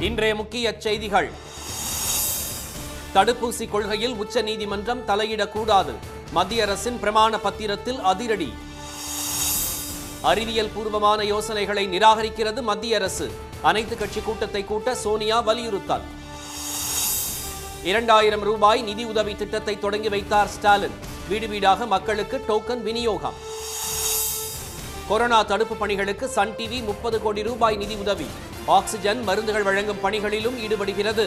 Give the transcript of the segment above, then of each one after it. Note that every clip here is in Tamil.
இன்றைய முக்கிய செய்திகள் தடுப்பூசி கொள்கையில் உச்ச நீதிமன்றம் தலையிடக்கூடாது மத்திய அரசின் பிரமாண பத்திரத்தில் அதிரடி அறிவியல் பூர்வமான யோசனைகளை நிராகரிக்கிறது மத்திய அரசு அனைத்து கட்சி கூட்டத்தை கூட்ட சோனியா வலியுறுத்தல் இரண்டாயிரம் ரூபாய் நிதி உதவி திட்டத்தை தொடங்கி வைத்தார் ஸ்டாலின் வீடு வீடாக மக்களுக்கு டோக்கன் விநியோகம் கொரோனா தடுப்பு பணிகளுக்கு சன் டிவி முப்பது கோடி ரூபாய் நிதி உதவி ஆக்சிஜன் மருந்துகள் வழங்கும் பணிகளிலும் ஈடுபடுகிறது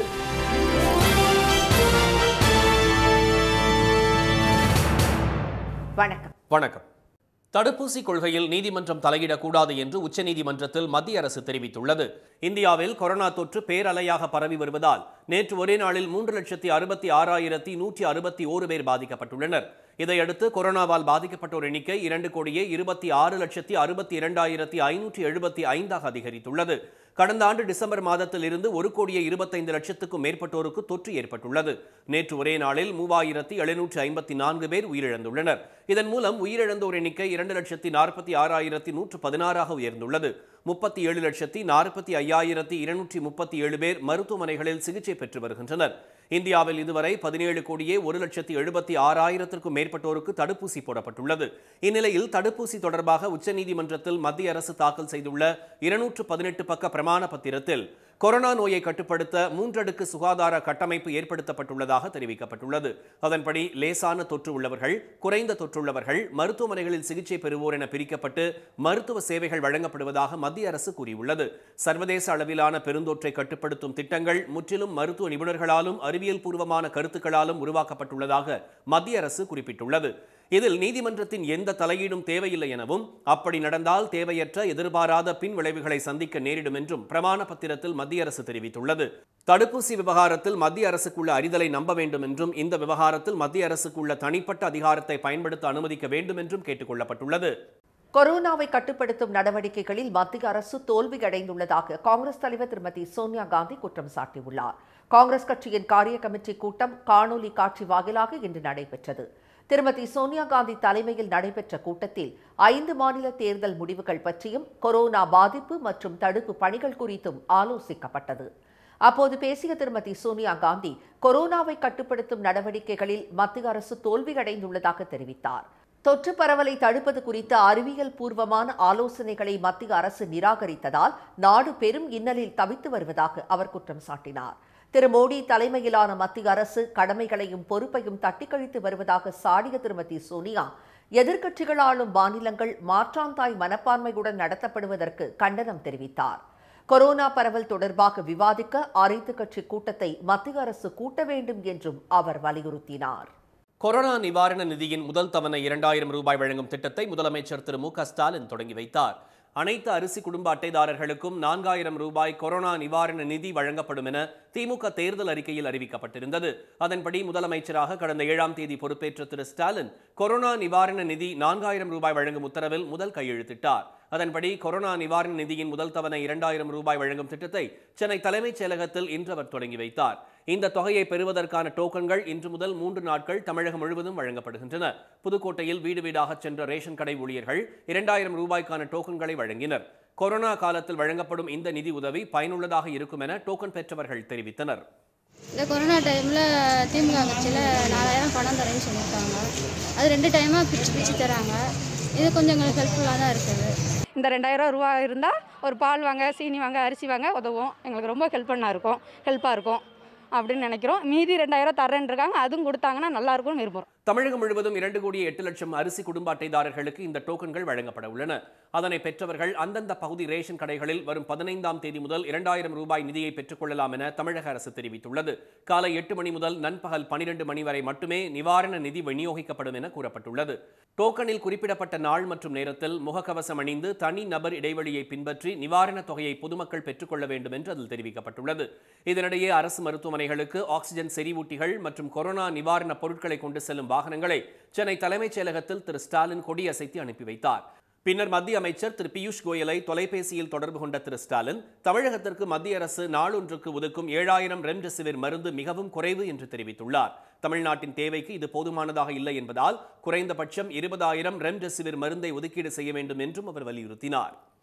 வணக்கம் வணக்கம் தடுப்பூசி கொள்கையில் நீதிமன்றம் தலையிடக்கூடாது என்று உச்சநீதிமன்றத்தில் மத்திய அரசு தெரிவித்துள்ளது இந்தியாவில் கொரோனா தொற்று பேரலையாக பரவி வருவதால் நேற்று ஒரே நாளில் மூன்று லட்சத்தி அறுபத்தி ஆறாயிரத்தி நூற்றி அறுபத்தி ஓரு பேர் பாதிக்கப்பட்டுள்ளனர் இதையடுத்து கொரோனாவால் பாதிக்கப்பட்டோர் எண்ணிக்கை இரண்டு கோடியே இருபத்தி ஆறு லட்சத்தி அறுபத்தி இரண்டாயிரத்தி ஐநூற்றி எழுபத்தி ஐந்தாக அதிகரித்துள்ளது கடந்த ஆண்டு டிசம்பர் மாதத்தில் இருந்து ஒரு கோடியே இருபத்தைந்து லட்சத்துக்கும் மேற்பட்டோருக்கு தொற்று ஏற்பட்டுள்ளது நேற்று ஒரே நாளில் மூவாயிரத்தி எழுநூற்றி ஐம்பத்தி நான்கு பேர் உயிரிழந்துள்ளனர் இதன் மூலம் உயிரிழந்தோர் எண்ணிக்கை இரண்டு லட்சத்தி நாற்பத்தி ஆறாயிரத்தி நூற்று பதினாறாக உயர்ந்துள்ளது முப்பத்தி ஏழு லட்சத்தி நாற்பத்தி ஐயாயிரத்தி இருநூற்றி முப்பத்தி ஏழு பேர் மருத்துவமனைகளில் சிகிச்சை பெற்று வருகின்றனர் இந்தியாவில் இதுவரை பதினேழு கோடியே ஒரு லட்சத்தி எழுபத்தி ஆறாயிரத்திற்கும் மேற்பட்டோருக்கு தடுப்பூசி போடப்பட்டுள்ளது இந்நிலையில் தடுப்பூசி தொடர்பாக உச்சநீதிமன்றத்தில் மத்திய அரசு தாக்கல் செய்துள்ள இருநூற்று பதினெட்டு பக்க பிரமாண பத்திரத்தில் கொரோனா நோயை கட்டுப்படுத்த மூன்றடுக்கு சுகாதார கட்டமைப்பு ஏற்படுத்தப்பட்டுள்ளதாக தெரிவிக்கப்பட்டுள்ளது அதன்படி லேசான தொற்று உள்ளவர்கள் குறைந்த தொற்றுள்ளவர்கள் மருத்துவமனைகளில் சிகிச்சை பெறுவோர் என பிரிக்கப்பட்டு மருத்துவ சேவைகள் வழங்கப்படுவதாக மத்திய அரசு கூறியுள்ளது சர்வதேச அளவிலான பெருந்தொற்றை கட்டுப்படுத்தும் திட்டங்கள் முற்றிலும் மருத்துவ நிபுணர்களாலும் அறிவியல் பூர்வமான கருத்துக்களாலும் உருவாக்கப்பட்டுள்ளதாக மத்திய அரசு குறிப்பிட்டுள்ளது இதில் நீதிமன்றத்தின் எந்த தலையீடும் தேவையில்லை எனவும் அப்படி நடந்தால் தேவையற்ற எதிர்பாராத பின் விளைவுகளை சந்திக்க நேரிடும் என்றும் பிரமாண பத்திரத்தில் மத்திய அரசு தெரிவித்துள்ளது தடுப்பூசி விவகாரத்தில் மத்திய அரசுக்குள்ள அறிதலை நம்ப வேண்டும் என்றும் இந்த விவகாரத்தில் மத்திய அரசுக்குள்ள தனிப்பட்ட அதிகாரத்தை பயன்படுத்த அனுமதிக்க வேண்டும் என்றும் கேட்டுக் கொள்ளப்பட்டுள்ளது கொரோனாவை கட்டுப்படுத்தும் நடவடிக்கைகளில் மத்திய அரசு தோல்வியடைந்துள்ளதாக காங்கிரஸ் தலைவர் திருமதி சோனியா காந்தி குற்றம் சாட்டியுள்ளார் காங்கிரஸ் கட்சியின் காரிய கமிட்டி கூட்டம் காணொலி காட்சி வாயிலாக இன்று நடைபெற்றது திருமதி சோனியா காந்தி தலைமையில் நடைபெற்ற கூட்டத்தில் ஐந்து மாநில தேர்தல் முடிவுகள் பற்றியும் கொரோனா பாதிப்பு மற்றும் தடுப்பு பணிகள் குறித்தும் ஆலோசிக்கப்பட்டது அப்போது பேசிய திருமதி சோனியா காந்தி கொரோனாவை கட்டுப்படுத்தும் நடவடிக்கைகளில் மத்திய அரசு தோல்வியடைந்துள்ளதாக தெரிவித்தார் தொற்று பரவலை தடுப்பது குறித்த அறிவியல் பூர்வமான ஆலோசனைகளை மத்திய அரசு நிராகரித்ததால் நாடு பெரும் இன்னலில் தவித்து வருவதாக அவர் குற்றம் சாட்டினார் திரு மோடி தலைமையிலான மத்திய அரசு கடமைகளையும் பொறுப்பையும் தட்டிக்கழித்து வருவதாக சாடிய திருமதி சோனியா எதிர்க்கட்சிகள் ஆளும் மாநிலங்கள் மாற்றாந்தாய் மனப்பான்மையுடன் நடத்தப்படுவதற்கு கண்டனம் தெரிவித்தார் கொரோனா பரவல் தொடர்பாக விவாதிக்க அனைத்து கட்சி கூட்டத்தை மத்திய அரசு கூட்ட வேண்டும் என்றும் அவர் வலியுறுத்தினார் கொரோனா நிவாரண நிதியின் முதல் தவணை இரண்டாயிரம் ரூபாய் வழங்கும் திட்டத்தை முதலமைச்சர் திரு மு க ஸ்டாலின் தொடங்கி வைத்தார் அனைத்து அரிசி குடும்ப அட்டைதாரர்களுக்கும் நான்காயிரம் ரூபாய் கொரோனா நிவாரண நிதி வழங்கப்படும் என திமுக தேர்தல் அறிக்கையில் அறிவிக்கப்பட்டிருந்தது அதன்படி முதலமைச்சராக கடந்த ஏழாம் தேதி பொறுப்பேற்ற திரு ஸ்டாலின் கொரோனா நிவாரண நிதி நான்காயிரம் ரூபாய் வழங்கும் உத்தரவில் முதல் கையெழுத்திட்டார் அதன்படி கொரோனா நிவாரண நிதியின் முதல் தவணை இரண்டாயிரம் ரூபாய் வழங்கும் திட்டத்தை சென்னை தலைமைச் செயலகத்தில் இன்று அவர் தொடங்கி வைத்தார் இந்த தொகையை பெறுவதற்கான டோக்கன்கள் இன்று முதல் மூன்று நாட்கள் தமிழகம் முழுவதும் வழங்கப்படுகின்றன புதுக்கோட்டையில் வீடு வீடாக சென்ற ரேஷன் கடை ஊழியர்கள் இரண்டாயிரம் ரூபாய்க்கான டோக்கன்களை வழங்கினர் கொரோனா காலத்தில் வழங்கப்படும் இந்த நிதி உதவி பயனுள்ளதாக இருக்கும் என டோக்கன் பெற்றவர்கள் தெரிவித்தனர் இந்த கொரோனா டைமில் திமுக கட்சியில் நாலாயிரம் பணம் தரேன்னு சொல்லியிருக்காங்க அது ரெண்டு டைமாக பிரித்து பிரித்து தராங்க இது கொஞ்சம் எங்களுக்கு ஹெல்ப்ஃபுல்லாக தான் இருக்குது இந்த ரெண்டாயிரம் ரூபா இருந்தால் ஒரு பால் வாங்க சீனி வாங்க அரிசி வாங்க உதவும் எங்களுக்கு ரொம்ப ஹெல்ப் பண்ணா இருக்கும் ஹெல்ப்பாக இருக்கும் அப்படின்னு நினைக்கிறோம் மீதி ரெண்டாயிரம் தரேன்னு இருக்காங்க அதுவும் கொடுத்தாங்கன்னா நல்லா இருக்கும்னு விரும்புகிறோம் தமிழகம் முழுவதும் இரண்டு கோடியே எட்டு லட்சம் அரிசி குடும்ப அட்டைதாரர்களுக்கு இந்த டோக்கன்கள் வழங்கப்பட உள்ளன அதனை பெற்றவர்கள் அந்தந்த பகுதி ரேஷன் கடைகளில் வரும் பதினைந்தாம் தேதி முதல் இரண்டாயிரம் ரூபாய் நிதியை பெற்றுக் கொள்ளலாம் என தமிழக அரசு தெரிவித்துள்ளது காலை எட்டு மணி முதல் நண்பகல் பனிரெண்டு மணி வரை மட்டுமே நிவாரண நிதி விநியோகிக்கப்படும் என கூறப்பட்டுள்ளது டோக்கனில் குறிப்பிடப்பட்ட நாள் மற்றும் நேரத்தில் முகக்கவசம் அணிந்து தனி நபர் இடைவெளியை பின்பற்றி நிவாரணத் தொகையை பொதுமக்கள் பெற்றுக்கொள்ள வேண்டும் என்று அதில் தெரிவிக்கப்பட்டுள்ளது இதனிடையே அரசு மருத்துவமனைகளுக்கு ஆக்சிஜன் செறிவூட்டிகள் மற்றும் கொரோனா நிவாரணப் பொருட்களை கொண்டு செல்லும் வாகனங்களை சென்னை தலைமைச் செயலகத்தில் திரு ஸ்டாலின் கொடியசைத்து அனுப்பி வைத்தார் பின்னர் மத்திய அமைச்சர் திரு பியூஷ் கோயலை தொலைபேசியில் தொடர்பு கொண்ட திரு ஸ்டாலின் தமிழகத்திற்கு மத்திய அரசு நாளொன்றுக்கு ஒதுக்கும் ஏழாயிரம் ரெம்டெசிவிர் மருந்து மிகவும் குறைவு என்று தெரிவித்துள்ளார் தமிழ்நாட்டின் தேவைக்கு இது போதுமானதாக இல்லை என்பதால் குறைந்தபட்சம் இருபதாயிரம் ரெம்டெசிவிர் மருந்தை ஒதுக்கீடு செய்ய வேண்டும் என்றும் அவர் வலியுறுத்தினார்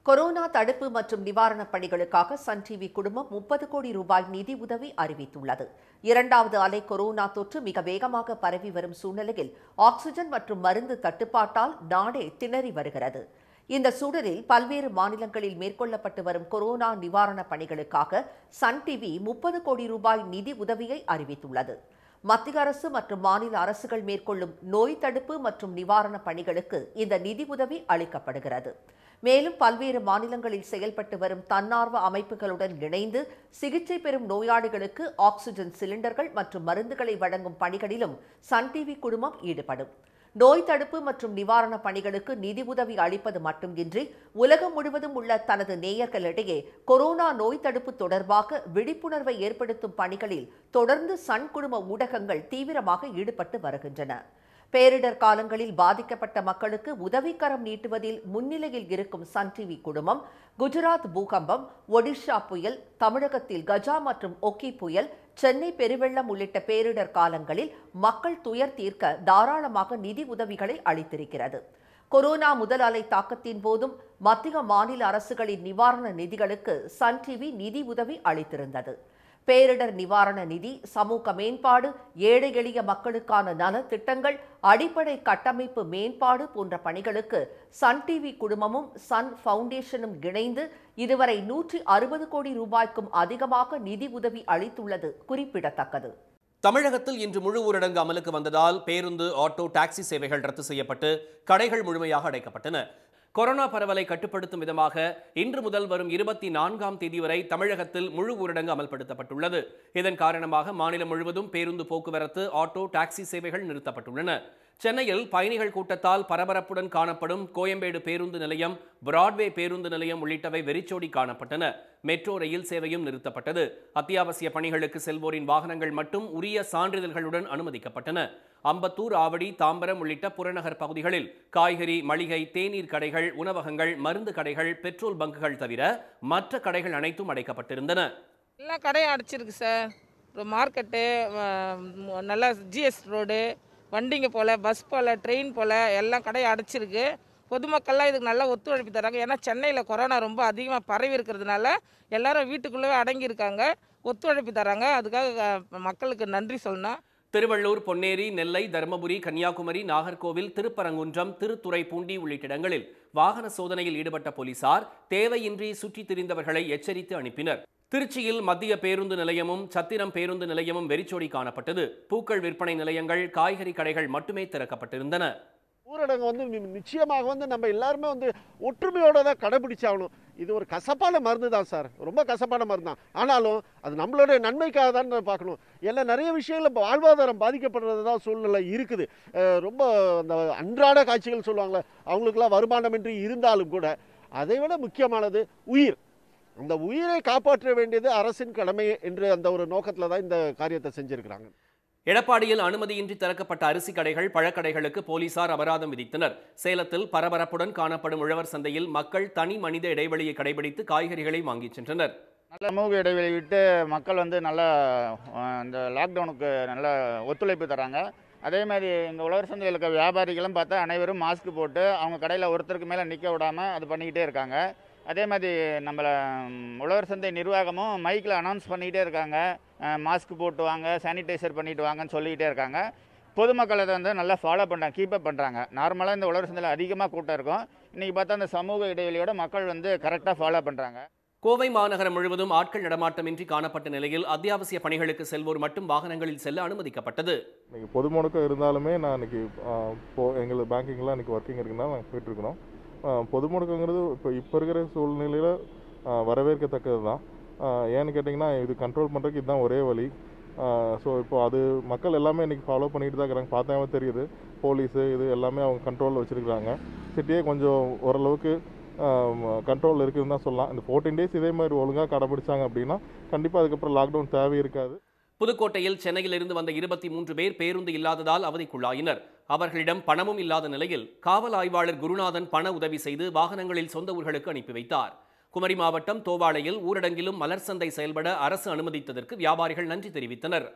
கொரோனா தடுப்பு மற்றும் நிவாரணப் பணிகளுக்காக சன் டிவி குடும்பம் முப்பது கோடி ரூபாய் நிதி உதவி அறிவித்துள்ளது இரண்டாவது அலை கொரோனா தொற்று மிக வேகமாக பரவி வரும் சூழ்நிலையில் ஆக்ஸிஜன் மற்றும் மருந்து தட்டுப்பாட்டால் நாடே திணறி வருகிறது இந்த சூழலில் பல்வேறு மாநிலங்களில் மேற்கொள்ளப்பட்டு வரும் கொரோனா நிவாரணப் பணிகளுக்காக சன் டிவி முப்பது கோடி ரூபாய் நிதி உதவியை அறிவித்துள்ளது மத்திய அரசு மற்றும் மாநில அரசுகள் மேற்கொள்ளும் நோய் தடுப்பு மற்றும் நிவாரணப் பணிகளுக்கு இந்த நிதி உதவி அளிக்கப்படுகிறது மேலும் பல்வேறு மாநிலங்களில் செயல்பட்டு வரும் தன்னார்வ அமைப்புகளுடன் இணைந்து சிகிச்சை பெறும் நோயாளிகளுக்கு ஆக்ஸிஜன் சிலிண்டர்கள் மற்றும் மருந்துகளை வழங்கும் பணிகளிலும் சன் டிவி குழுமம் ஈடுபடும் நோய் தடுப்பு மற்றும் நிவாரணப் பணிகளுக்கு நிதி உதவி அளிப்பது மட்டுமின்றி உலகம் முழுவதும் உள்ள தனது நேயர்களிடையே கொரோனா நோய் தடுப்பு தொடர்பாக விழிப்புணர்வை ஏற்படுத்தும் பணிகளில் தொடர்ந்து சன் குழும ஊடகங்கள் தீவிரமாக ஈடுபட்டு வருகின்றன பேரிடர் காலங்களில் பாதிக்கப்பட்ட மக்களுக்கு உதவிக்கரம் நீட்டுவதில் முன்னிலையில் இருக்கும் சன் டிவி குழுமம் குஜராத் பூகம்பம் ஒடிஷா புயல் தமிழகத்தில் கஜா மற்றும் ஒக்கி புயல் சென்னை பெருவெள்ளம் உள்ளிட்ட பேரிடர் காலங்களில் மக்கள் துயர் தீர்க்க தாராளமாக நிதி உதவிகளை அளித்திருக்கிறது கொரோனா முதல் அலை தாக்கத்தின் போதும் மத்திய மாநில அரசுகளின் நிவாரண நிதிகளுக்கு சன் டிவி நிதி உதவி அளித்திருந்தது பேரிடர் நிவாரண நிதி சமூக மேம்பாடு ஏழை எளிய மக்களுக்கான நலத்திட்டங்கள் அடிப்படை கட்டமைப்பு மேம்பாடு போன்ற பணிகளுக்கு சன் டிவி குழுமமும் சன் ஃபவுண்டேஷனும் இணைந்து இதுவரை நூற்றி அறுபது கோடி ரூபாய்க்கும் அதிகமாக நிதி உதவி அளித்துள்ளது குறிப்பிடத்தக்கது தமிழகத்தில் இன்று முழு ஊரடங்கு அமலுக்கு வந்ததால் பேருந்து ஆட்டோ டாக்ஸி சேவைகள் ரத்து செய்யப்பட்டு கடைகள் முழுமையாக அடைக்கப்பட்டன கொரோனா பரவலை கட்டுப்படுத்தும் விதமாக இன்று முதல் வரும் இருபத்தி நான்காம் தேதி வரை தமிழகத்தில் முழு ஊரடங்கு அமல்படுத்தப்பட்டுள்ளது இதன் காரணமாக மாநிலம் முழுவதும் பேருந்து போக்குவரத்து ஆட்டோ டாக்ஸி சேவைகள் நிறுத்தப்பட்டுள்ளன சென்னையில் பயணிகள் கூட்டத்தால் பரபரப்புடன் காணப்படும் கோயம்பேடு பேருந்து நிலையம் பிராட்வே பேருந்து நிலையம் உள்ளிட்டவை வெறிச்சோடி காணப்பட்டன மெட்ரோ ரயில் சேவையும் நிறுத்தப்பட்டது அத்தியாவசிய பணிகளுக்கு செல்வோரின் வாகனங்கள் மட்டும் உரிய சான்றிதழ்களுடன் அனுமதிக்கப்பட்டன அம்பத்தூர் ஆவடி தாம்பரம் உள்ளிட்ட புறநகர் பகுதிகளில் காய்கறி மளிகை தேநீர் கடைகள் உணவகங்கள் மருந்து கடைகள் பெட்ரோல் பங்குகள் தவிர மற்ற கடைகள் அனைத்தும் அடைக்கப்பட்டிருந்தன எல்லா கடையும் அடைச்சிருக்கு சார் ஒரு மார்க்கெட்டு நல்லா ஜிஎஸ் ரோடு வண்டிங்க போல் பஸ் போல் ட்ரெயின் போல் எல்லா கடையும் அடைச்சிருக்கு பொதுமக்கள்லாம் இதுக்கு நல்லா ஒத்துழைப்பு தராங்க ஏன்னா சென்னையில் கொரோனா ரொம்ப அதிகமாக பரவி இருக்கிறதுனால எல்லாரும் வீட்டுக்குள்ளவே அடங்கியிருக்காங்க ஒத்துழைப்பு தராங்க அதுக்காக அஹ், மக்களுக்கு நன்றி சொல்லணும் திருவள்ளூர் பொன்னேரி நெல்லை தருமபுரி கன்னியாகுமரி நாகர்கோவில் திருப்பரங்குன்றம் திருத்துறைப்பூண்டி உள்ளிட்ட இடங்களில் வாகன சோதனையில் ஈடுபட்ட போலீசார் தேவையின்றி சுற்றித் திரிந்தவர்களை எச்சரித்து அனுப்பினர் திருச்சியில் மத்திய பேருந்து நிலையமும் சத்திரம் பேருந்து நிலையமும் வெறிச்சோடி காணப்பட்டது பூக்கள் விற்பனை நிலையங்கள் காய்கறி கடைகள் மட்டுமே திறக்கப்பட்டிருந்தன ஊரடங்கு வந்து நி- நிச்சயமாக வந்து நம்ம எல்லாருமே வந்து ஒற்றுமையோட தான் கடைபிடிச்சாகணும் இது ஒரு கசப்பான மருந்து தான் சார் ரொம்ப கசப்பான மருந்து தான் ஆனாலும் அது நம்மளுடைய நன்மைக்காக தான் நம்ம பார்க்கணும் எல்லாம் நிறைய விஷயங்கள் இப்போ வாழ்வாதாரம் பாதிக்கப்படுறது தான் சூழ்நிலை இருக்குது அஹ் ரொம்ப அந்த அன்றாட காட்சிகள் சொல்லுவாங்களே அவங்களுக்கெல்லாம் வருமானமின்றி இருந்தாலும் கூட அதை விட முக்கியமானது உயிர் அந்த உயிரை காப்பாற்ற வேண்டியது அரசின் கடமை என்று அந்த ஒரு நோக்கத்தில் தான் இந்த காரியத்தை செஞ்சுருக்கிறாங்க எடப்பாடியில் அனுமதியின்றி திறக்கப்பட்ட அரிசி கடைகள் பழக்கடைகளுக்கு போலீசார் அபராதம் விதித்தனர் சேலத்தில் பரபரப்புடன் காணப்படும் உழவர் சந்தையில் மக்கள் தனி மனித இடைவெளியை கடைபிடித்து காய்கறிகளை வாங்கிச் சென்றனர் நல்ல சமூக இடைவெளி விட்டு மக்கள் வந்து நல்லா அஹ், இந்த லாக்டவுனுக்கு நல்ல ஒத்துழைப்பு தராங்க அதே மாதிரி எங்கள் உழவர் சந்தையில் இருக்க வியாபாரிகளும் பார்த்தா அனைவரும் மாஸ்க் போட்டு அவங்க கடையில் ஒருத்தருக்கு மேலே நிற்க விடாமல் அது பண்ணிக்கிட்டே இருக்காங்க அதே மாதிரி நம்மள ம், உழவர் சந்தை நிர்வாகமும் மைக்கில் அனௌன்ஸ் பண்ணிக்கிட்டே இருக்காங்க மாஸ்க் போட்டு வாங்க சானிடைசர் பண்ணிட்டு வாங்கன்னு சொல்லிக்கிட்டே இருக்காங்க பொதுமக்கள் அதை வந்து நல்லா ஃபாலோ பண்ணுறாங்க கீப்பப் பண்ணுறாங்க நார்மலாக இந்த உழவர் சந்தையில் அதிகமாக கூட்டம் இருக்கும் இன்றைக்கி பார்த்தா அந்த சமூக இடைவெளியோட மக்கள் வந்து கரெக்டாக ஃபாலோ பண்ணுறாங்க கோவை மாநகரம் முழுவதும் ஆட்கள் நடமாட்டமின்றி காணப்பட்ட நிலையில் அத்தியாவசிய பணிகளுக்கு செல்வோர் மட்டும் வாகனங்களில் செல்ல அனுமதிக்கப்பட்டது இன்னைக்கு பொது முடக்கம் இருந்தாலுமே நான் இன்னைக்கு ஆ, போ எங்களுக்கு பேங்கிங்லாம் இன்னைக்கு ஒர்க்கிங் இருக்குனால நாங்கள் போயிட்டுருக்கிறோம் பொது முடக்கங்கிறது இப்போ இப்போ இருக்கிற சூழ்நிலையில் வரவேற்கத்தக்கது தான் ஏன்னு கேட்டிங்கன்னா இது கண்ட்ரோல் பண்ணுறதுக்கு இதுதான் ஒரே வழி ஸோ இப்போ அது மக்கள் எல்லாமே இன்னைக்கு ஃபாலோ பண்ணிட்டு தான் இருக்கிறாங்க பார்த்தாவே தெரியுது போலீஸு இது எல்லாமே அவங்க கண்ட்ரோலில் வச்சுருக்காங்க சிட்டியே கொஞ்சம் ஓரளவுக்கு கண்ட்ரோல் இருக்குதுன்னு தான் சொல்லலாம் இந்த ஃபோர்டீன் டேஸ் இதே மாதிரி ஒழுங்காக கடைபிடிச்சாங்க அப்படின்னா கண்டிப்பாக அதுக்கப்புறம் லாக்டவுன் தேவை இருக்காது புதுக்கோட்டையில் சென்னையில் இருந்து வந்த இருபத்தி மூன்று பேர் பேருந்து இல்லாததால் அவதிக்குள்ளாயினர் அவர்களிடம் பணமும் இல்லாத நிலையில் காவல் ஆய்வாளர் குருநாதன் பண உதவி செய்து வாகனங்களில் சொந்த ஊர்களுக்கு அனுப்பி வைத்தார் குமரி மாவட்டம் தோவாளையில் ஊரடங்கிலும் மலர் சந்தை செயல்பட அரசு அனுமதித்ததற்கு வியாபாரிகள் நன்றி தெரிவித்தனர்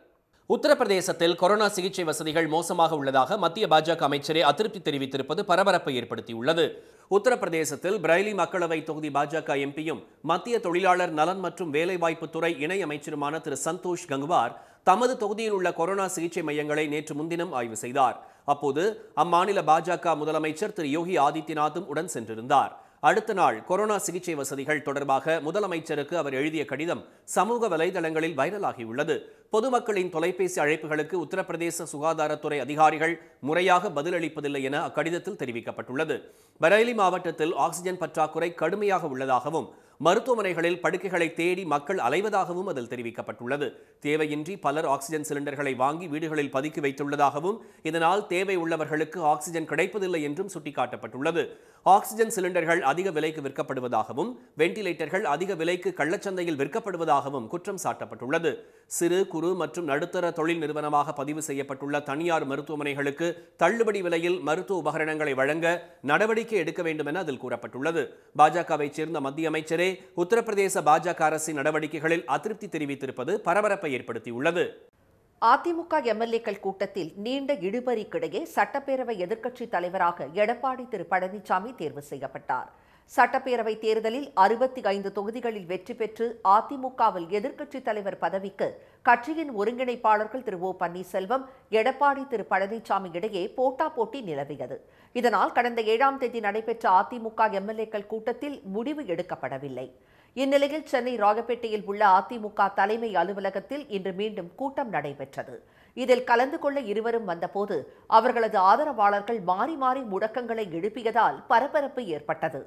உத்தரப்பிரதேசத்தில் கொரோனா சிகிச்சை வசதிகள் மோசமாக உள்ளதாக மத்திய பாஜக அமைச்சரே அதிருப்தி தெரிவித்திருப்பது பரபரப்பை ஏற்படுத்தியுள்ளது உத்தரப்பிரதேசத்தில் பிரைலி மக்களவை தொகுதி பாஜக எம்பியும் மத்திய தொழிலாளர் நலன் மற்றும் வேலைவாய்ப்பு துறை இணை அமைச்சருமான திரு சந்தோஷ் கங்குவார் தமது தொகுதியில் உள்ள கொரோனா சிகிச்சை மையங்களை நேற்று முன்தினம் ஆய்வு செய்தார் அப்போது அம்மாநில பாஜக முதலமைச்சர் திரு யோகி ஆதித்யநாத்தும் உடன் சென்றிருந்தார் அடுத்த நாள் கொரோனா சிகிச்சை வசதிகள் தொடர்பாக முதலமைச்சருக்கு அவர் எழுதிய கடிதம் சமூக வலைதளங்களில் வைரலாகியுள்ளது பொதுமக்களின் தொலைபேசி அழைப்புகளுக்கு உத்தரப்பிரதேச சுகாதாரத்துறை அதிகாரிகள் முறையாக பதிலளிப்பதில்லை என அக்கடிதத்தில் தெரிவிக்கப்பட்டுள்ளது பரேலி மாவட்டத்தில் ஆக்சிஜன் பற்றாக்குறை கடுமையாக உள்ளதாகவும் மருத்துவமனைகளில் படுக்கைகளை தேடி மக்கள் அலைவதாகவும் அதில் தெரிவிக்கப்பட்டுள்ளது தேவையின்றி பலர் ஆக்சிஜன் சிலிண்டர்களை வாங்கி வீடுகளில் பதுக்கி வைத்துள்ளதாகவும் இதனால் தேவை உள்ளவர்களுக்கு ஆக்சிஜன் கிடைப்பதில்லை என்றும் சுட்டிக்காட்டப்பட்டுள்ளது ஆக்சிஜன் சிலிண்டர்கள் அதிக விலைக்கு விற்கப்படுவதாகவும் வெண்டிலேட்டர்கள் அதிக விலைக்கு கள்ளச்சந்தையில் விற்கப்படுவதாகவும் குற்றம் சாட்டப்பட்டுள்ளது சிறு குறு மற்றும் நடுத்தர தொழில் நிறுவனமாக பதிவு செய்யப்பட்டுள்ள தனியார் மருத்துவமனைகளுக்கு தள்ளுபடி விலையில் மருத்துவ உபகரணங்களை வழங்க நடவடிக்கை எடுக்க வேண்டும் என அதில் கூறப்பட்டுள்ளது பாஜகவைச் சேர்ந்த மத்திய அமைச்சரே உத்தரப்பிரதேச பாஜக அரசின் நடவடிக்கைகளில் அதிருப்தி தெரிவித்திருப்பது பரபரப்பை ஏற்படுத்தியுள்ளது அதிமுக எம்எல்ஏக்கள் கூட்டத்தில் நீண்ட இழுபறிக்கிடையே சட்டப்பேரவை எதிர்க்கட்சித் தலைவராக எடப்பாடி திரு பழனிசாமி தேர்வு செய்யப்பட்டார் சட்டப்பேரவை தேர்தலில் அறுபத்தி ஐந்து தொகுதிகளில் வெற்றி பெற்று அதிமுகவில் எதிர்க்கட்சித் தலைவர் பதவிக்கு கட்சியின் ஒருங்கிணைப்பாளர்கள் திரு ஓ பன்னீர்செல்வம் எடப்பாடி திரு பழனிசாமி இடையே போட்டா போட்டி நிலவியது இதனால் கடந்த ஏழாம் தேதி நடைபெற்ற அதிமுக எம்எல்ஏக்கள் கூட்டத்தில் முடிவு எடுக்கப்படவில்லை இந்நிலையில் சென்னை ராயப்பேட்டையில் உள்ள அதிமுக தலைமை அலுவலகத்தில் இன்று மீண்டும் கூட்டம் நடைபெற்றது இதில் கலந்து கொள்ள இருவரும் வந்தபோது அவர்களது ஆதரவாளர்கள் மாறி மாறி முழக்கங்களை எழுப்பியதால் பரபரப்பு ஏற்பட்டது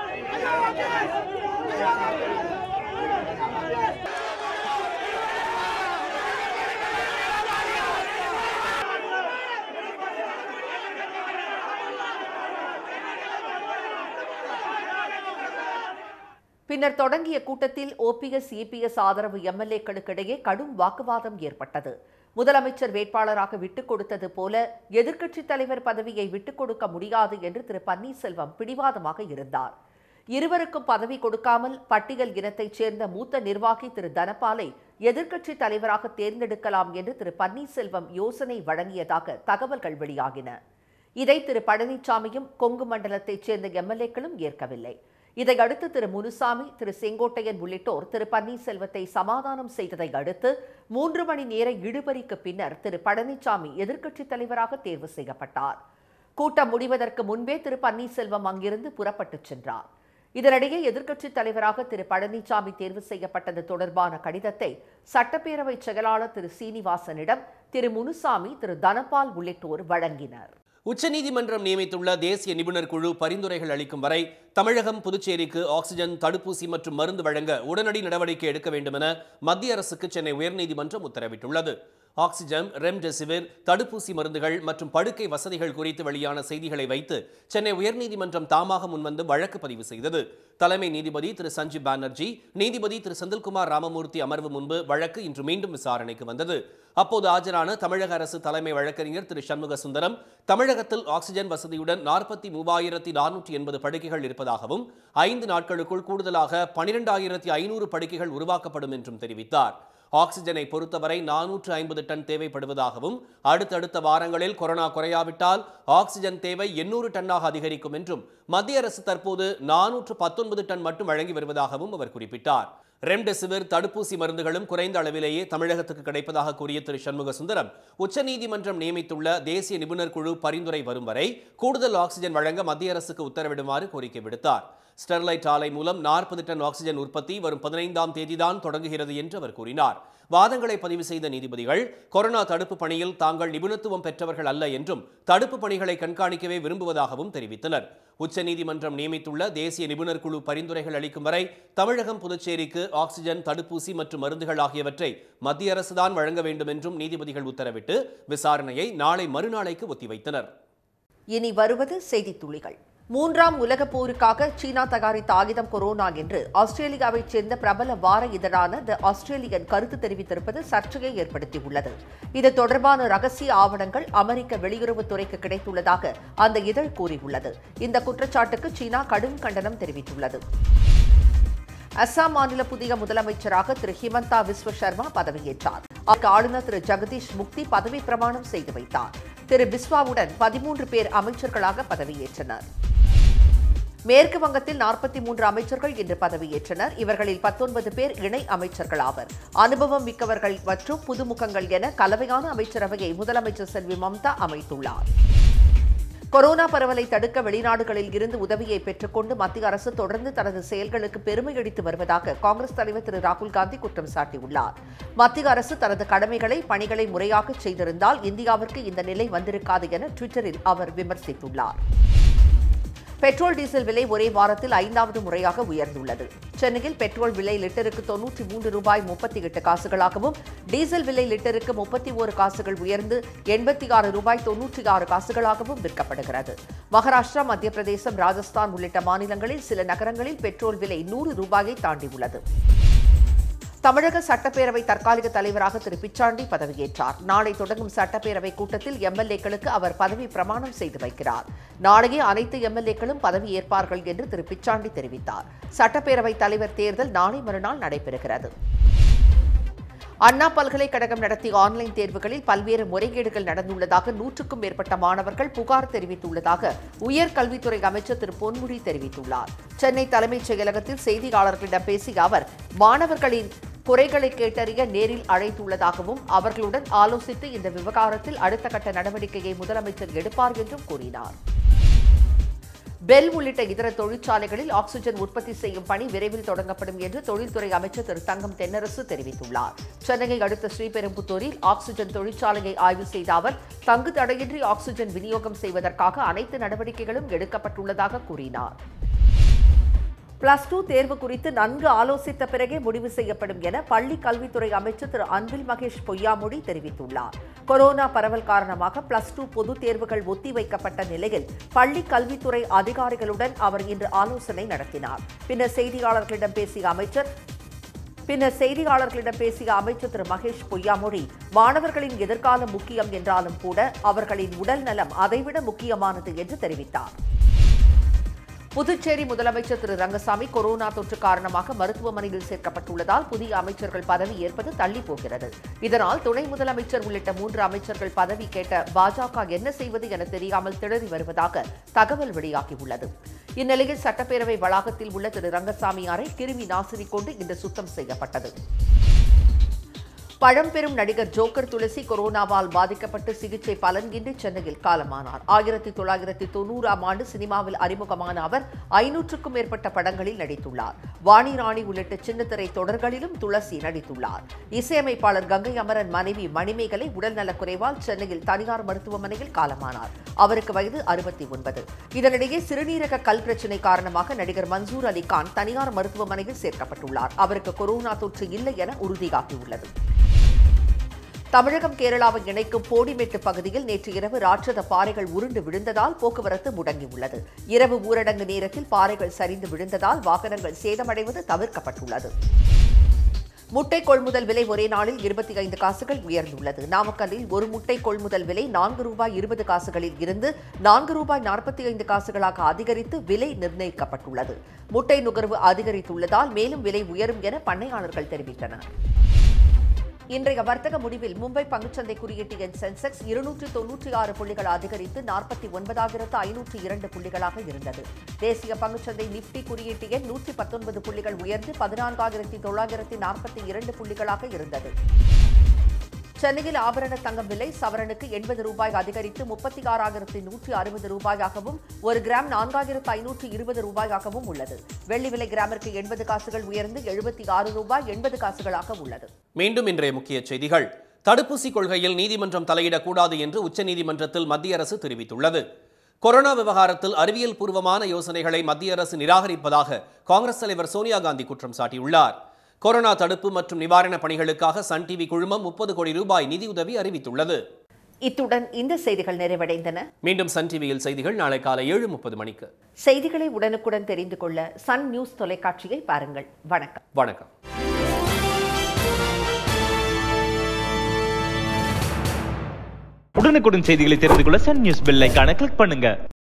பின்னர் தொடங்கிய கூட்டத்தில் ஓபிஎஸ் இபிஎஸ் ஆதரவு எம்எல்ஏக்களுக்கிடையே கடும் வாக்குவாதம் ஏற்பட்டது முதலமைச்சர் வேட்பாளராக விட்டுக் கொடுத்தது போல எதிர்க்கட்சித் தலைவர் பதவியை விட்டுக் கொடுக்க முடியாது என்று திரு பன்னீர்செல்வம் பிடிவாதமாக இருந்தார் இருவருக்கும் பதவி கொடுக்காமல் பட்டியல் இனத்தைச் சேர்ந்த மூத்த நிர்வாகி திரு தனபாலை எதிர்க்கட்சித் தலைவராக தேர்ந்தெடுக்கலாம் என்று திரு பன்னீர்செல்வம் யோசனை வழங்கியதாக தகவல்கள் வெளியாகின இதை திரு பழனிசாமியும் கொங்கு மண்டலத்தைச் சேர்ந்த எம்எல்ஏக்களும் ஏற்கவில்லை இதையடுத்து திரு முனுசாமி திரு செங்கோட்டையன் உள்ளிட்டோர் திரு பன்னீர்செல்வத்தை சமாதானம் செய்ததை அடுத்து மூன்று மணி நேர இழுபறிக்கு பின்னர் திரு பழனிசாமி எதிர்க்கட்சித் தலைவராக தேர்வு செய்யப்பட்டார் கூட்டம் முடிவதற்கு முன்பே திரு பன்னீர்செல்வம் அங்கிருந்து புறப்பட்டுச் சென்றார் இதனிடையே எதிர்க்கட்சித் தலைவராக திரு பழனிசாமி தேர்வு செய்யப்பட்டது தொடர்பான கடிதத்தை சட்டப்பேரவை செயலாளர் திரு சீனிவாசனிடம் திரு முனுசாமி திரு தனபால் உள்ளிட்டோர் வழங்கினர் உச்சநீதிமன்றம் நியமித்துள்ள தேசிய நிபுணர் குழு பரிந்துரைகள் அளிக்கும் வரை தமிழகம் புதுச்சேரிக்கு ஆக்சிஜன் தடுப்பூசி மற்றும் மருந்து வழங்க உடனடி நடவடிக்கை எடுக்க வேண்டும் என மத்திய அரசுக்கு சென்னை உயர்நீதிமன்றம் உத்தரவிட்டுள்ளது ஆக்சிஜன் ரெம்டெசிவிர் தடுப்பூசி மருந்துகள் மற்றும் படுக்கை வசதிகள் குறித்து வெளியான செய்திகளை வைத்து சென்னை உயர்நீதிமன்றம் தாமாக முன்வந்து வழக்கு பதிவு செய்தது தலைமை நீதிபதி திரு சஞ்சீப் பானர்ஜி நீதிபதி திரு செந்தில்குமார் ராமமூர்த்தி அமர்வு முன்பு வழக்கு இன்று மீண்டும் விசாரணைக்கு வந்தது அப்போது ஆஜரான தமிழக அரசு தலைமை வழக்கறிஞர் திரு சண்முக சுந்தரம் தமிழகத்தில் ஆக்சிஜன் வசதியுடன் நாற்பத்தி மூவாயிரத்தி நானூற்றி எண்பது படுக்கைகள் இருப்பதாகவும் ஐந்து நாட்களுக்குள் கூடுதலாக பனிரெண்டாயிரத்தி ஐநூறு படுக்கைகள் உருவாக்கப்படும் என்றும் தெரிவித்தார் ஆக்சிஜனை பொறுத்தவரை நானூற்று ஐம்பது டன் தேவைப்படுவதாகவும் அடுத்தடுத்த வாரங்களில் கொரோனா குறையாவிட்டால் ஆக்சிஜன் தேவை எண்ணூறு டன்னாக அதிகரிக்கும் என்றும் மத்திய அரசு தற்போது நானூற்று பத்தொன்பது டன் மட்டும் வழங்கி வருவதாகவும் அவர் குறிப்பிட்டார் ரெம்டெசிவிர் தடுப்பூசி மருந்துகளும் குறைந்த அளவிலேயே தமிழகத்துக்கு கிடைப்பதாக கூறிய திரு சண்முக சுந்தரம் உச்சநீதிமன்றம் நியமித்துள்ள தேசிய நிபுணர் குழு பரிந்துரை வரும் வரை கூடுதல் ஆக்சிஜன் வழங்க மத்திய அரசுக்கு உத்தரவிடுமாறு கோரிக்கை விடுத்தார் ஸ்டெர்லைட் ஆலை மூலம் நாற்பது டன் ஆக்சிஜன் உற்பத்தி வரும் பதினைந்தாம் தேதிதான் தொடங்குகிறது என்று அவர் கூறினார் வாதங்களை பதிவு செய்த நீதிபதிகள் கொரோனா தடுப்பு பணியில் தாங்கள் நிபுணத்துவம் பெற்றவர்கள் அல்ல என்றும் தடுப்பு பணிகளை கண்காணிக்கவே விரும்புவதாகவும் தெரிவித்தனர் உச்சநீதிமன்றம் நியமித்துள்ள தேசிய நிபுணர் குழு பரிந்துரைகள் அளிக்கும் வரை தமிழகம் புதுச்சேரிக்கு ஆக்சிஜன் தடுப்பூசி மற்றும் மருந்துகள் ஆகியவற்றை மத்திய அரசுதான் வழங்க வேண்டும் என்றும் நீதிபதிகள் உத்தரவிட்டு விசாரணையை நாளை மறுநாளைக்கு ஒத்திவைத்தனர் இனி வருவது செய்தித் துளிகள் மூன்றாம் உலகப் போருக்காக சீனா தயாரித்த ஆயுதம் கொரோனா என்று ஆஸ்திரேலியாவைச் சேர்ந்த பிரபல வார இதழான த ஆஸ்திரேலியன் கருத்து தெரிவித்திருப்பது சர்ச்சையை ஏற்படுத்தியுள்ளது இது தொடர்பான ரகசிய ஆவணங்கள் அமெரிக்க வெளியுறவுத்துறைக்கு கிடைத்துள்ளதாக அந்த இதழ் கூறியுள்ளது இந்த குற்றச்சாட்டுக்கு சீனா கடும் கண்டனம் தெரிவித்துள்ளது அஸ்ஸாம் மாநில புதிய முதலமைச்சராக திரு ஹிமந்தா விஸ்வ சர்மா பதவியேற்றார் அவருக்கு ஆளுநர் திரு ஜெகதீஷ் முக்தி பதவி பிரமாணம் செய்து வைத்தார் திரு பிஸ்வாவுடன் பதிமூன்று பேர் அமைச்சர்களாக பதவியேற்றனர் மேற்கு வங்கத்தில் நாற்பத்தி மூன்று அமைச்சர்கள் இன்று பதவியேற்றனர் இவர்களில் பத்தொன்பது பேர் இணை அமைச்சர்கள் ஆவர் அனுபவம் மிக்கவர்கள் மற்றும் புதுமுகங்கள் என கலவையான அமைச்சரவையை முதலமைச்சர் செல்வி மம்தா அமைத்துள்ளார் கொரோனா பரவலை தடுக்க வெளிநாடுகளில் இருந்து உதவியை பெற்றுக்கொண்டு மத்திய அரசு தொடர்ந்து தனது செயல்களுக்கு பெருமை அளித்து வருவதாக காங்கிரஸ் தலைவர் திரு ராகுல் காந்தி குற்றம் சாட்டியுள்ளார் மத்திய அரசு தனது கடமைகளை பணிகளை முறையாக செய்திருந்தால் இந்தியாவிற்கு இந்த நிலை வந்திருக்காது என டுவிட்டரில் அவர் விமர்சித்துள்ளார் பெட்ரோல் டீசல் விலை ஒரே வாரத்தில் ஐந்தாவது முறையாக உயர்ந்துள்ளது சென்னையில் பெட்ரோல் விலை லிட்டருக்கு தொன்னூற்றி மூன்று ரூபாய் முப்பத்தி எட்டு காசுகளாகவும் டீசல் விலை லிட்டருக்கு முப்பத்தி ஓரு காசுகள் உயர்ந்து எண்பத்தி ஆறு ரூபாய் தொன்னூற்றி ஆறு காசுகளாகவும் விற்கப்படுகிறது மகாராஷ்டிரா மத்திய பிரதேசம் ராஜஸ்தான் உள்ளிட்ட மாநிலங்களில் சில நகரங்களில் பெட்ரோல் விலை நூறு ரூபாயை தாண்டியுள்ளது தமிழக சட்டப்பேரவை தற்காலிக தலைவராக திரு பிச்சாண்டி பதவியேற்றார் நாளை தொடங்கும் சட்டப்பேரவை கூட்டத்தில் எம்எல்ஏக்களுக்கு அவர் பதவி பிரமாணம் செய்து வைக்கிறார் நாளையே அனைத்து எம்எல்ஏக்களும் பதவி ஏற்பார்கள் என்று திரு பிச்சாண்டி தெரிவித்தார் சட்டப்பேரவை தலைவர் தேர்தல் நாளை மறுநாள் நடைபெறுகிறது அண்ணா பல்கலைக்கழகம் நடத்திய ஆன்லைன் தேர்வுகளில் பல்வேறு முறைகேடுகள் நடந்துள்ளதாக நூற்றுக்கும் மேற்பட்ட மாணவர்கள் புகார் தெரிவித்துள்ளதாக உயர்கல்வித்துறை அமைச்சர் திரு பொன்முடி தெரிவித்துள்ளார் சென்னை தலைமைச் செயலகத்தில் செய்தியாளர்களிடம் பேசிய அவர் மாணவர்களின் குறைகளை கேட்டறிய நேரில் அழைத்துள்ளதாகவும் அவர்களுடன் ஆலோசித்து இந்த விவகாரத்தில் அடுத்த கட்ட நடவடிக்கையை முதலமைச்சர் எடுப்பார் என்றும் கூறினார் பெல் உள்ளிட்ட இதர தொழிற்சாலைகளில் ஆக்ஸிஜன் உற்பத்தி செய்யும் பணி விரைவில் தொடங்கப்படும் என்று தொழில்துறை அமைச்சர் திரு தங்கம் தென்னரசு தெரிவித்துள்ளார் சென்னையை அடுத்த ஸ்ரீபெரும்புத்தூரில் ஆக்ஸிஜன் தொழிற்சாலையை ஆய்வு செய்த அவர் தங்கு தடையின்றி ஆக்ஸிஜன் விநியோகம் செய்வதற்காக அனைத்து நடவடிக்கைகளும் எடுக்கப்பட்டுள்ளதாக கூறினார் பிளஸ் டூ தேர்வு குறித்து நன்கு ஆலோசித்த பிறகே முடிவு செய்யப்படும் என பள்ளி கல்வித்துறை அமைச்சர் திரு அன்பில் மகேஷ் பொய்யாமொழி தெரிவித்துள்ளார் கொரோனா பரவல் காரணமாக பிளஸ் டூ பொதுத் தேர்வுகள் ஒத்திவைக்கப்பட்ட நிலையில் பள்ளி கல்வித்துறை அதிகாரிகளுடன் அவர் இன்று ஆலோசனை நடத்தினார் பின்னர் செய்தியாளர்களிடம் பேசிய அமைச்சர் பின்னர் செய்தியாளர்களிடம் பேசிய அமைச்சர் திரு மகேஷ் பொய்யாமொழி மாணவர்களின் எதிர்காலம் முக்கியம் என்றாலும் கூட அவர்களின் உடல் நலம் அதைவிட முக்கியமானது என்று தெரிவித்தார் புதுச்சேரி முதலமைச்சர் திரு ரங்கசாமி கொரோனா தொற்று காரணமாக மருத்துவமனையில் சேர்க்கப்பட்டுள்ளதால் புதிய அமைச்சர்கள் பதவி ஏற்பது தள்ளி போகிறது இதனால் துணை முதலமைச்சர் உள்ளிட்ட மூன்று அமைச்சர்கள் பதவி கேட்ட பாஜக என்ன செய்வது என தெரியாமல் திணறி வருவதாக தகவல் வெளியாகியுள்ளது இந்நிலையில் சட்டப்பேரவை வளாகத்தில் உள்ள திரு ரங்கசாமி அறை கிருமி நாசினி கொண்டு இன்று சுத்தம் செய்யப்பட்டது பழம்பெரும் நடிகர் ஜோக்கர் துளசி கொரோனாவால் பாதிக்கப்பட்டு சிகிச்சை பலனின்றி சென்னையில் காலமானார் ஆயிரத்தி தொள்ளாயிரத்தி தொண்ணூறாம் ஆண்டு சினிமாவில் அறிமுகமான அவர் ஐநூற்றுக்கும் மேற்பட்ட படங்களில் நடித்துள்ளார் வாணி ராணி உள்ளிட்ட சின்னத்திரை தொடர்களிலும் துளசி நடித்துள்ளார் இசையமைப்பாளர் கங்கை அமரன் மனைவி மணிமேகலை உடல்நலக் குறைவால் சென்னையில் தனியார் மருத்துவமனையில் காலமானார் அவருக்கு வயது அறுபத்தி ஒன்பது இதனிடையே சிறுநீரக கல் பிரச்சினை காரணமாக நடிகர் மன்சூர் அலி கான் தனியார் மருத்துவமனையில் சேர்க்கப்பட்டுள்ளார் அவருக்கு கொரோனா தொற்று இல்லை என உறுதியாகியுள்ளது தமிழகம் கேரளாவை இணைக்கும் போடிமெட்டு பகுதியில் நேற்று இரவு ராட்சத பாறைகள் உருண்டு விழுந்ததால் போக்குவரத்து முடங்கியுள்ளது இரவு ஊரடங்கு நேரத்தில் பாறைகள் சரிந்து விழுந்ததால் வாகனங்கள் சேதமடைவது தவிர்க்கப்பட்டுள்ளது முட்டை கொள்முதல் விலை ஒரே நாளில் இருபத்தி ஐந்து காசுகள் உயர்ந்துள்ளது நாமக்கல்லில் ஒரு முட்டை கொள்முதல் விலை நான்கு ரூபாய் இருபது காசுகளில் இருந்து நான்கு ரூபாய் நாற்பத்தி ஐந்து காசுகளாக அதிகரித்து விலை நிர்ணயிக்கப்பட்டுள்ளது முட்டை நுகர்வு அதிகரித்துள்ளதால் மேலும் விலை உயரும் என பண்ணையாளர்கள் தெரிவித்தனர் இன்றைய வர்த்தக முடிவில் மும்பை பங்குச்சந்தை குறியீட்டு எண் சென்செக்ஸ் இருநூற்று தொன்னூற்றி ஆறு புள்ளிகள் அதிகரித்து நாற்பத்தி ஒன்பதாயிரத்து ஐநூற்று இரண்டு புள்ளிகளாக இருந்தது தேசிய பங்குச்சந்தை நிப்டி குறியீட்டு எண் நூற்றி பத்தொன்பது புள்ளிகள் உயர்ந்து பதினான்காயிரத்தி தொள்ளாயிரத்தி நாற்பத்தி இரண்டு புள்ளிகளாக இருந்தது சென்னையில் ஆபரண தங்கம் விலை சவரனுக்கு எண்பது ரூபாய் அதிகரித்து முப்பத்தி ஆறாயிரத்தி நூற்றி அறுபது ரூபாயாகவும் ஒரு கிராம் நான்காயிரத்து ஐநூற்று இருபது ரூபாயாகவும் உள்ளது வெள்ளி விலை கிராமிற்கு எண்பது காசுகள் உயர்ந்து எழுபத்தி ஆறு ரூபாய் எண்பது காசுகளாக உள்ளது மீண்டும் இன்றைய முக்கிய செய்திகள் தடுப்பூசி கொள்கையில் நீதிமன்றம் தலையிடக்கூடாது என்று உச்சநீதிமன்றத்தில் மத்திய அரசு தெரிவித்துள்ளது கொரோனா விவகாரத்தில் அறிவியல் பூர்வமான யோசனைகளை மத்திய அரசு நிராகரிப்பதாக காங்கிரஸ் தலைவர் சோனியா காந்தி குற்றம் சாட்டியுள்ளார் கொரோனா தடுப்பு மற்றும் நிவாரண பணிகளுக்காக சன் டிவி குழுமம் முப்பது கோடி ரூபாய் நிதியுதவி அறிவித்துள்ளது இத்துடன் இந்த செய்திகள் நிறைவடைந்தன மீண்டும் சன் டிவியில் செய்திகள் நாளை காலை ஏழு முப்பது மணிக்கு செய்திகளை உடனுக்குடன் தெரிந்து கொள்ள சன் நியூஸ் தொலைக்காட்சியை பாருங்கள் வணக்கம் வணக்கம் உடனுக்குடன் செய்திகளை தெரிந்து கொள்ள சன் நியூஸ் பெல் ஐகானை கிளிக் பண்ணுங்க